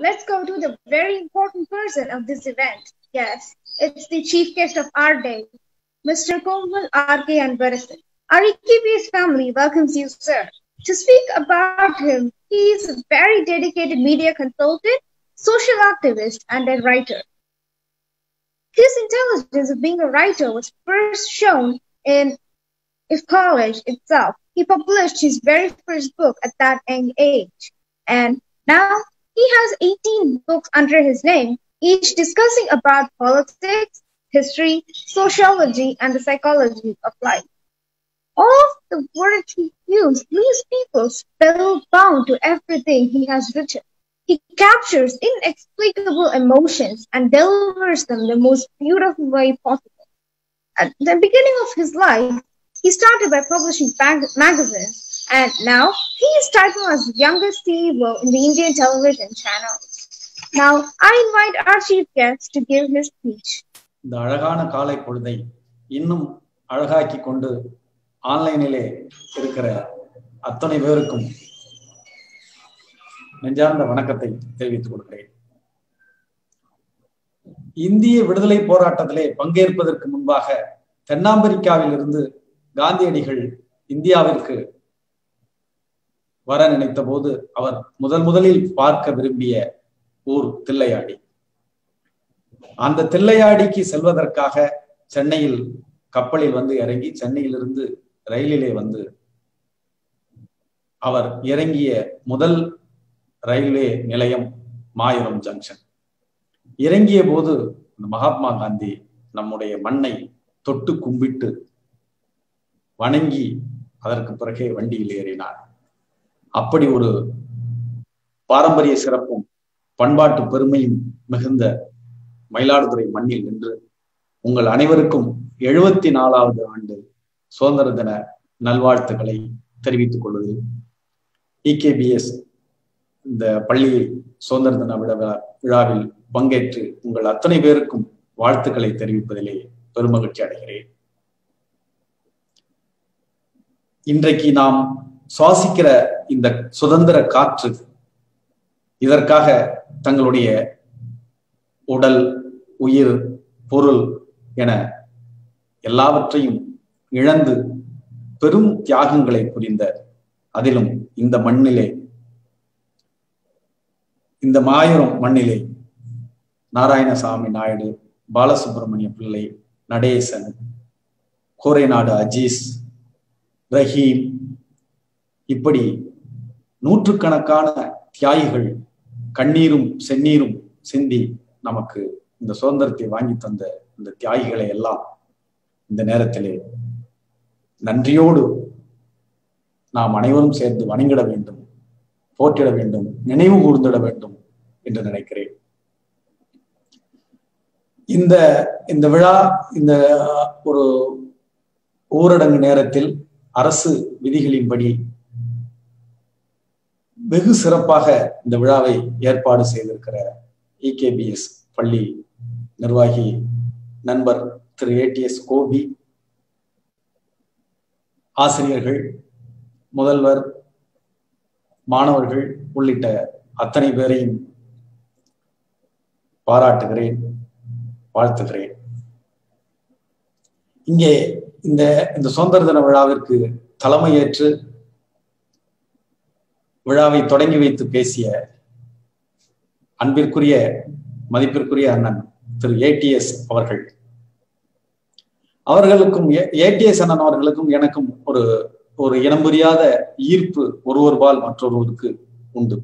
let's go to the very important person of this event. Yes, it's the chief guest of our day, Mr. Komal R.K. Anvarasan. Our EKBS family welcomes you, sir. To speak about him, he is a very dedicated media consultant, social activist, and a writer. His intelligence of being a writer was first shown in his college itself. He published his very first book at that young age. And now he has 18 books under his name, each discussing about politics, history, sociology, and the psychology of life. All of the words he used leaves people spellbound to everything he has written. He captures inexplicable emotions and delivers them the most beautiful way possible. At the beginning of his life, he started by publishing mag- magazines, and now he is titled as the youngest CEO in the Indian television channel. Now, I invite our chief guest to give his speech. இந்த அழகான காலை பொழுதை இன்னும் அழகாக்கி கொண்டு ஆன்லைனிலே இருக்கிற அத்தனை பேருக்கும் நெஞ்சார்ந்த வணக்கத்தை தெரிவித்துக் கொள்கிறேன் இந்திய விடுதலை போராட்டத்திலே பங்கேற்பதற்கு முன்பாக தென்னாப்பிரிக்காவில் இருந்து காந்தியடிகள் இந்தியாவிற்கு வர நினைத்த போது அவர் முதல் முதலில் பார்க்க விரும்பிய ஊர் தில்லையாடி அந்த தில்லையாடிக்கு செல்வதற்காக சென்னையில் கப்பலில் வந்து இறங்கி சென்னையிலிருந்து ரயிலிலே வந்து அவர் இறங்கிய முதல் ரயில்வே நிலையம் மாயூரம் ஜங்ஷன் இறங்கிய போது மகாத்மா காந்தி நம்முடைய மண்ணை தொட்டு கும்பிட்டு வணங்கி அதற்கு பிறகே வண்டியில் ஏறினார் அப்படி ஒரு பாரம்பரிய சிறப்பும் பண்பாட்டு பெருமையும் மிகுந்த மயிலாடுதுறை மண்ணில் நின்று உங்கள் அனைவருக்கும் எழுபத்தி நாலாவது ஆண்டு சுதந்திர தின நல்வாழ்த்துக்களை தெரிவித்துக் கொள்வதில் இகேபிஎஸ் இந்த பள்ளி சுதந்திர தின விழா விழாவில் பங்கேற்று உங்கள் அத்தனை பேருக்கும் வாழ்த்துக்களை தெரிவிப்பதிலே பெருமகிழ்ச்சி அடைகிறேன் இன்றைக்கு நாம் சுவாசிக்கிற இந்த சுதந்திர காற்று இதற்காக தங்களுடைய உடல் உயிர் பொருள் என எல்லாவற்றையும் இழந்து பெரும் தியாகங்களை புரிந்த அதிலும் இந்த மண்ணிலே இந்த மாயூரம் மண்ணிலே நாராயணசாமி நாயுடு பாலசுப்ரமணிய பிள்ளை நடேசன் கோரைநாடு அஜீஸ் ரஹீம் இப்படி நூற்றுக்கணக்கான தியாகிகள் கண்ணீரும் செந்நீரும் சிந்தி நமக்கு இந்த சுதந்திரத்தை வாங்கி தந்த இந்த தியாகிகளை எல்லாம் இந்த நேரத்திலே நன்றியோடு நாம் அனைவரும் சேர்ந்து வணங்கிட வேண்டும் போற்றிட வேண்டும் நினைவு கூர்ந்திட வேண்டும் என்று நினைக்கிறேன் இந்த இந்த விழா இந்த ஒரு ஊரடங்கு நேரத்தில் அரசு விதிகளின்படி வெகு சிறப்பாக இந்த விழாவை ஏற்பாடு செய்திருக்கிற இகேபிஎஸ் பள்ளி நிர்வாகி நண்பர் திரு ஏடிஎஸ் கோபி ஆசிரியர்கள் முதல்வர் மாணவர்கள் உள்ளிட்ட அத்தனை பேரையும் பாராட்டுகிறேன் வாழ்த்துகிறேன் இங்கே இந்த இந்த சுதந்திர தின விழாவிற்கு தலைமையேற்று விழாவை தொடங்கி வைத்து பேசிய அன்பிற்குரிய மதிப்பிற்குரிய அண்ணன் திரு ஏடிஎஸ் அவர்கள் அவர்களுக்கும் ஏடிஎஸ் அண்ணன் அவர்களுக்கும் எனக்கும் ஒரு ஒரு இனம் புரியாத ஈர்ப்பு ஒருவர்பால் மற்றொருவருக்கு உண்டு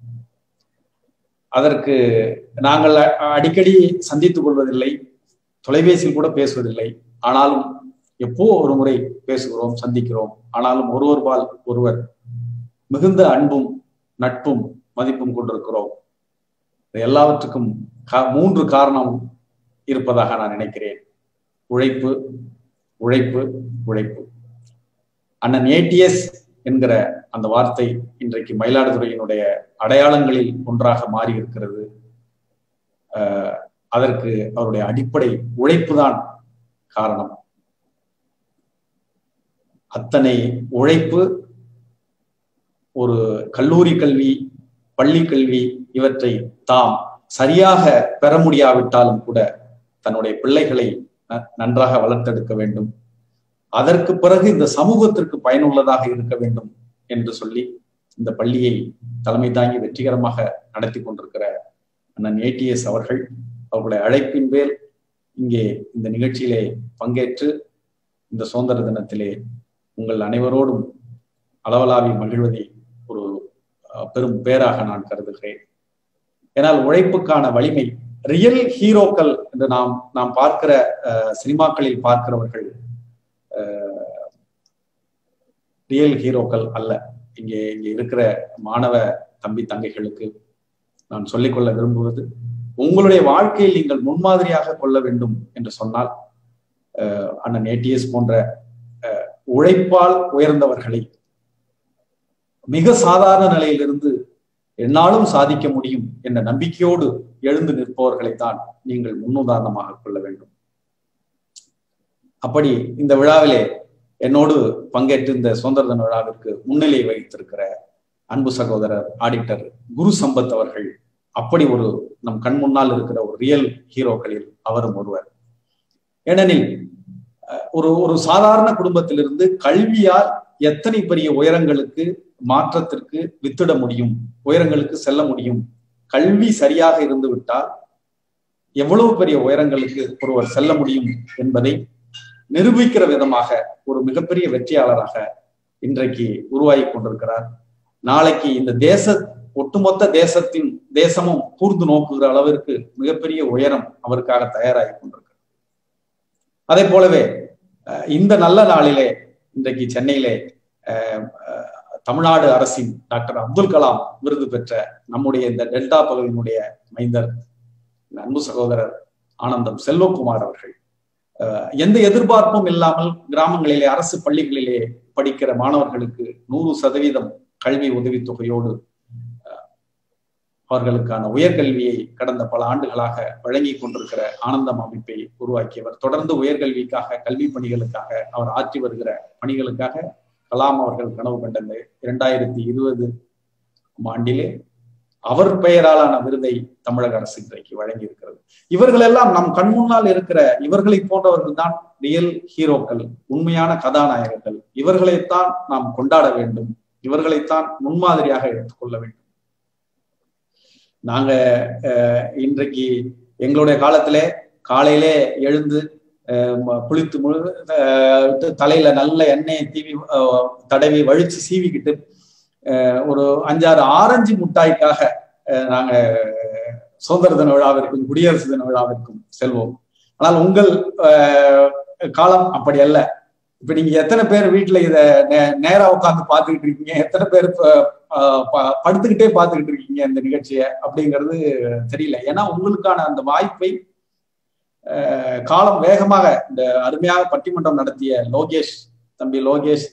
அதற்கு நாங்கள் அடிக்கடி சந்தித்துக் கொள்வதில்லை தொலைபேசியில் கூட பேசுவதில்லை ஆனாலும் எப்போ ஒரு முறை பேசுகிறோம் சந்திக்கிறோம் ஆனாலும் ஒருவர்பால் ஒருவர் மிகுந்த அன்பும் நட்பும் மதிப்பும் கொண்டிருக்கிறோம் எல்லாவற்றுக்கும் மூன்று காரணம் இருப்பதாக நான் நினைக்கிறேன் உழைப்பு உழைப்பு உழைப்பு அண்ணன் ஏடிஎஸ் என்கிற அந்த வார்த்தை இன்றைக்கு மயிலாடுதுறையினுடைய அடையாளங்களில் ஒன்றாக மாறி இருக்கிறது அதற்கு அவருடைய அடிப்படை உழைப்பு தான் காரணம் அத்தனை உழைப்பு ஒரு கல்லூரி கல்வி பள்ளி கல்வி இவற்றை தாம் சரியாக பெற முடியாவிட்டாலும் கூட தன்னுடைய பிள்ளைகளை நன்றாக வளர்த்தெடுக்க வேண்டும் அதற்கு பிறகு இந்த சமூகத்திற்கு பயனுள்ளதாக இருக்க வேண்டும் என்று சொல்லி இந்த பள்ளியை தலைமை தாங்கி வெற்றிகரமாக நடத்தி கொண்டிருக்கிற அண்ணன் ஏடிஎஸ் அவர்கள் அவர்களுடைய அழைப்பின் பேர் இங்கே இந்த நிகழ்ச்சியிலே பங்கேற்று இந்த சுதந்திர தினத்திலே உங்கள் அனைவரோடும் அளவலாவி மகிழ்வதை ஒரு பெரும் பேராக நான் கருதுகிறேன் ஏனால் உழைப்புக்கான வலிமை ரியல் ஹீரோக்கள் என்று நாம் நாம் பார்க்கிற சினிமாக்களில் பார்க்கிறவர்கள் ரியல் ஹீரோக்கள் அல்ல இங்கே இங்கே இருக்கிற மாணவ தம்பி தங்கைகளுக்கு நான் சொல்லிக்கொள்ள விரும்புவது உங்களுடைய வாழ்க்கையில் நீங்கள் முன்மாதிரியாக கொள்ள வேண்டும் என்று சொன்னால் அண்ணன் ஏடிஎஸ் போன்ற உழைப்பால் உயர்ந்தவர்களை மிக சாதாரண நிலையிலிருந்து என்னாலும் சாதிக்க முடியும் என்ற நம்பிக்கையோடு எழுந்து நிற்பவர்களைத்தான் நீங்கள் முன்னுதாரணமாக கொள்ள வேண்டும் அப்படி இந்த விழாவிலே என்னோடு பங்கேற்று இந்த சுதந்திர தின விழாவிற்கு முன்னிலை வகித்திருக்கிற அன்பு சகோதரர் ஆடிட்டர் குரு சம்பத் அவர்கள் அப்படி ஒரு நம் கண் முன்னால் இருக்கிற ஒரு ரியல் ஹீரோக்களில் அவரும் ஒருவர் ஏனெனில் ஒரு ஒரு சாதாரண குடும்பத்திலிருந்து கல்வியால் எத்தனை பெரிய உயரங்களுக்கு மாற்றத்திற்கு வித்திட முடியும் உயரங்களுக்கு செல்ல முடியும் கல்வி சரியாக இருந்து விட்டால் எவ்வளவு பெரிய உயரங்களுக்கு ஒருவர் செல்ல முடியும் என்பதை நிரூபிக்கிற விதமாக ஒரு மிகப்பெரிய வெற்றியாளராக இன்றைக்கு உருவாகி கொண்டிருக்கிறார் நாளைக்கு இந்த தேச ஒட்டுமொத்த தேசத்தின் தேசமும் கூர்ந்து நோக்குகிற அளவிற்கு மிகப்பெரிய உயரம் அவருக்காக தயாராகி கொண்டிருக்கிறார் அதே போலவே இந்த நல்ல நாளிலே இன்றைக்கு சென்னையிலே தமிழ்நாடு அரசின் டாக்டர் அப்துல் கலாம் விருது பெற்ற நம்முடைய இந்த டெல்டா பகுதியினுடைய மைந்தர் அன்பு சகோதரர் ஆனந்தம் செல்வகுமார் அவர்கள் எந்த எதிர்பார்ப்பும் இல்லாமல் கிராமங்களிலே அரசு பள்ளிகளிலே படிக்கிற மாணவர்களுக்கு நூறு சதவீதம் கல்வி உதவித்தொகையோடு அவர்களுக்கான உயர்கல்வியை கடந்த பல ஆண்டுகளாக வழங்கி கொண்டிருக்கிற ஆனந்தம் அமைப்பை உருவாக்கியவர் தொடர்ந்து உயர்கல்விக்காக கல்வி பணிகளுக்காக அவர் ஆற்றி வருகிற பணிகளுக்காக கலாம் அவர்கள் கனவு கண்ட இந்த இரண்டாயிரத்தி இருபது ஆண்டிலே அவர் பெயராலான விருதை தமிழக அரசு இன்றைக்கு வழங்கி இருக்கிறது இவர்கள் எல்லாம் நம் கண் முன்னால் இருக்கிற இவர்களை போன்றவர்கள் தான் ரியல் ஹீரோக்கள் உண்மையான கதாநாயகர்கள் இவர்களைத்தான் நாம் கொண்டாட வேண்டும் இவர்களைத்தான் முன்மாதிரியாக எடுத்துக்கொள்ள வேண்டும் நாங்க இன்றைக்கு எங்களுடைய காலத்திலே காலையிலே எழுந்து குளித்து முழு தலையில நல்ல எண்ணெயை தீவி தடவி வழிச்சு சீவிக்கிட்டு ஒரு அஞ்சாறு ஆரஞ்சு முட்டாய்க்காக நாங்க சுதந்திர தின விழாவிற்கும் குடியரசு தின விழாவிற்கும் செல்வோம் ஆனால் உங்கள் காலம் அப்படி அல்ல இப்ப நீங்க எத்தனை பேர் வீட்டுல இத நேரா உட்காந்து பாத்துக்கிட்டு இருக்கீங்க எத்தனை பேர் படுத்துக்கிட்டே பாத்துக்கிட்டு இருக்கீங்க இந்த நிகழ்ச்சியை அப்படிங்கிறது தெரியல ஏன்னா உங்களுக்கான அந்த வாய்ப்பை காலம் வேகமாக இந்த அருமையாக பட்டிமன்றம் நடத்திய லோகேஷ் தம்பி லோகேஷ்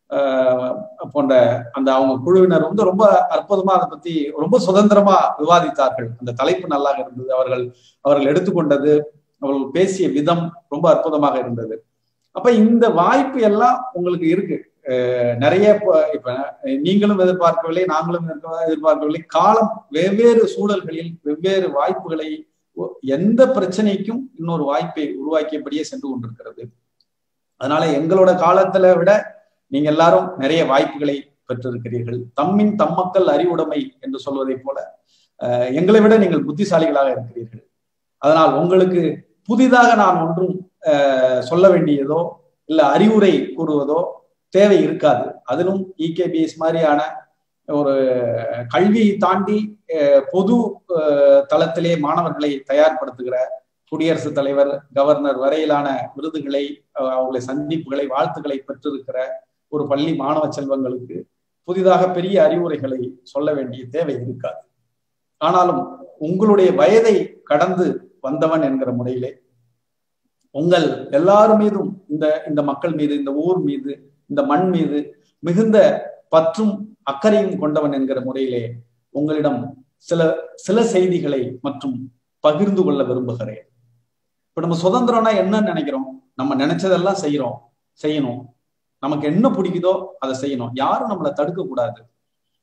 போன்ற அந்த அவங்க குழுவினர் வந்து ரொம்ப அற்புதமா அதை பத்தி ரொம்ப சுதந்திரமா விவாதித்தார்கள் அந்த தலைப்பு நல்லா இருந்தது அவர்கள் அவர்கள் எடுத்துக்கொண்டது அவர்கள் பேசிய விதம் ரொம்ப அற்புதமாக இருந்தது அப்ப இந்த வாய்ப்பு எல்லாம் உங்களுக்கு இருக்கு நிறைய இப்ப நீங்களும் எதிர்பார்க்கவில்லை நாங்களும் எதிர்பார்க்கவில்லை காலம் வெவ்வேறு சூழல்களில் வெவ்வேறு வாய்ப்புகளை எந்த பிரச்சனைக்கும் இன்னொரு வாய்ப்பை உருவாக்கியபடியே சென்று கொண்டிருக்கிறது அதனால எங்களோட காலத்துல விட நீங்க எல்லாரும் நிறைய வாய்ப்புகளை பெற்றிருக்கிறீர்கள் தம்மின் தம்மக்கள் அறிவுடைமை என்று சொல்வதை போல எங்களை விட நீங்கள் புத்திசாலிகளாக இருக்கிறீர்கள் அதனால் உங்களுக்கு புதிதாக நான் ஒன்றும் சொல்ல வேண்டியதோ இல்ல அறிவுரை கூறுவதோ தேவை இருக்காது அதிலும் இகேபிஎஸ் மாதிரியான ஒரு கல்வியை தாண்டி பொது தளத்திலே மாணவர்களை தயார்படுத்துகிற குடியரசுத் தலைவர் கவர்னர் வரையிலான விருதுகளை அவங்களை சந்திப்புகளை வாழ்த்துக்களை பெற்றிருக்கிற ஒரு பள்ளி மாணவ செல்வங்களுக்கு புதிதாக பெரிய அறிவுரைகளை சொல்ல வேண்டிய தேவை இருக்காது ஆனாலும் உங்களுடைய வயதை கடந்து வந்தவன் என்கிற முறையிலே உங்கள் எல்லார் மீதும் இந்த இந்த மக்கள் மீது இந்த ஊர் மீது இந்த மண் மீது மிகுந்த பற்றும் அக்கறையும் கொண்டவன் என்கிற முறையிலே உங்களிடம் சில சில செய்திகளை மற்றும் பகிர்ந்து கொள்ள விரும்புகிறேன் இப்ப நம்ம சுதந்திரம்னா என்னன்னு நினைக்கிறோம் நம்ம நினைச்சதெல்லாம் செய்யறோம் செய்யணும் நமக்கு என்ன பிடிக்குதோ அதை செய்யணும் யாரும் நம்மளை தடுக்க கூடாது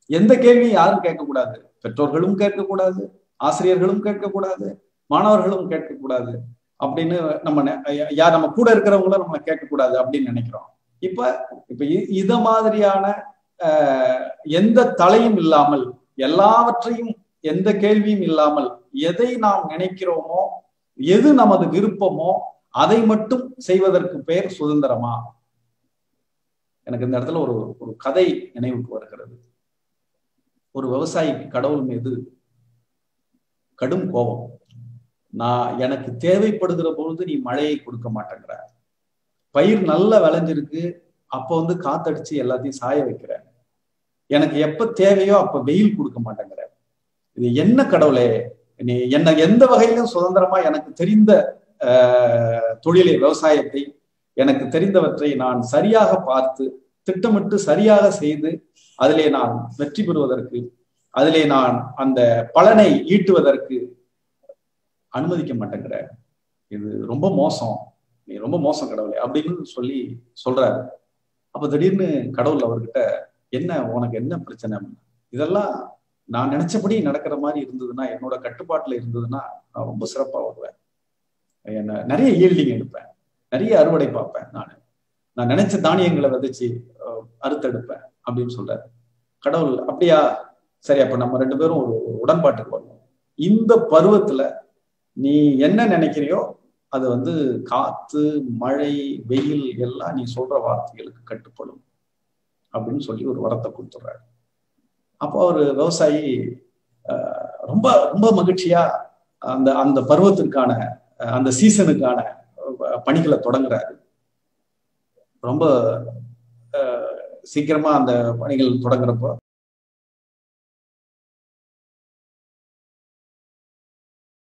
எந்த கேள்வியும் யாரும் கேட்கக்கூடாது பெற்றோர்களும் கேட்கக்கூடாது ஆசிரியர்களும் கேட்கக்கூடாது மாணவர்களும் கேட்கக்கூடாது அப்படின்னு நம்ம யார் நம்ம கூட இருக்கிறவங்களும் நம்ம கேட்கக்கூடாது அப்படின்னு நினைக்கிறோம் இப்ப இப்ப இத மாதிரியான எந்த தலையும் இல்லாமல் எல்லாவற்றையும் எந்த கேள்வியும் இல்லாமல் எதை நாம் நினைக்கிறோமோ எது நமது விருப்பமோ அதை மட்டும் செய்வதற்கு பெயர் சுதந்திரமா எனக்கு இந்த இடத்துல ஒரு ஒரு கதை நினைவுக்கு வருகிறது ஒரு விவசாயிக்கு கடவுள் மீது கடும் கோபம் நான் எனக்கு தேவைப்படுகிற பொழுது நீ மழையை கொடுக்க மாட்டேங்கிற பயிர் நல்லா விளைஞ்சிருக்கு அப்ப வந்து காத்தடிச்சு எல்லாத்தையும் சாய வைக்கிற எனக்கு எப்ப தேவையோ அப்ப வெயில் கொடுக்க மாட்டேங்கிற இது என்ன கடவுளே நீ என்ன எந்த வகையிலும் சுதந்திரமா எனக்கு தெரிந்த தொழிலை விவசாயத்தை எனக்கு தெரிந்தவற்றை நான் சரியாக பார்த்து திட்டமிட்டு சரியாக செய்து அதிலே நான் வெற்றி பெறுவதற்கு அதிலே நான் அந்த பலனை ஈட்டுவதற்கு அனுமதிக்க மாட்டேங்கிற இது ரொம்ப மோசம் நீ ரொம்ப மோசம் கடவுளே அப்படின்னு சொல்லி சொல்றாரு அப்ப திடீர்னு கடவுள் அவர்கிட்ட என்ன உனக்கு என்ன பிரச்சனை இதெல்லாம் நான் நினைச்சபடி நடக்கிற மாதிரி இருந்ததுன்னா என்னோட கட்டுப்பாட்டுல இருந்ததுன்னா நான் ரொம்ப சிறப்பா வருவேன் என்ன நிறைய ஈல்டிங் எடுப்பேன் நிறைய அறுவடை பார்ப்பேன் நான் நான் நினைச்ச தானியங்களை விதைச்சு அறுத்தெடுப்பேன் அப்படின்னு சொல்றாரு கடவுள் அப்படியா சரி அப்ப நம்ம ரெண்டு பேரும் ஒரு உடன்பாட்டுக்கு வருவோம் இந்த பருவத்துல நீ என்ன நினைக்கிறியோ அது வந்து காத்து மழை வெயில் எல்லாம் நீ சொல்ற வார்த்தைகளுக்கு கட்டுப்படும் அப்படின்னு சொல்லி ஒரு வரத்தை கொடுத்துட்றாரு அப்போ அவர் விவசாயி ரொம்ப ரொம்ப மகிழ்ச்சியா அந்த அந்த பருவத்திற்கான அந்த சீசனுக்கான பணிகளை தொடங்குறாரு ரொம்ப சீக்கிரமா அந்த பணிகள் தொடங்குறப்போ